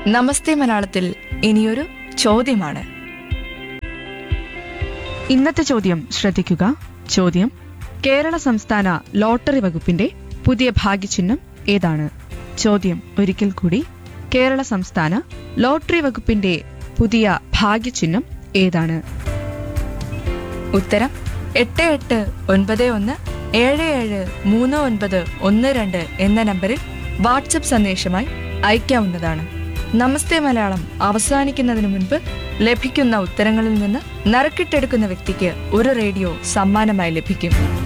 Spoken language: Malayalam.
നമസ്തേ മലയാളത്തിൽ ഇനിയൊരു ചോദ്യമാണ് ഇന്നത്തെ ചോദ്യം ശ്രദ്ധിക്കുക ചോദ്യം കേരള സംസ്ഥാന ലോട്ടറി വകുപ്പിന്റെ പുതിയ ഭാഗ്യചിഹ്നം ഏതാണ് ചോദ്യം ഒരിക്കൽ കൂടി കേരള സംസ്ഥാന ലോട്ടറി വകുപ്പിന്റെ പുതിയ ഭാഗ്യചിഹ്നം ഏതാണ് ഉത്തരം എട്ട് എട്ട് ഒൻപത് ഒന്ന് ഏഴ് ഏഴ് മൂന്ന് ഒൻപത് ഒന്ന് രണ്ട് എന്ന നമ്പറിൽ വാട്സപ്പ് സന്ദേശമായി അയക്കാവുന്നതാണ് നമസ്തേ മലയാളം അവസാനിക്കുന്നതിന് മുൻപ് ലഭിക്കുന്ന ഉത്തരങ്ങളിൽ നിന്ന് നറുക്കിട്ടെടുക്കുന്ന വ്യക്തിക്ക് ഒരു റേഡിയോ സമ്മാനമായി ലഭിക്കും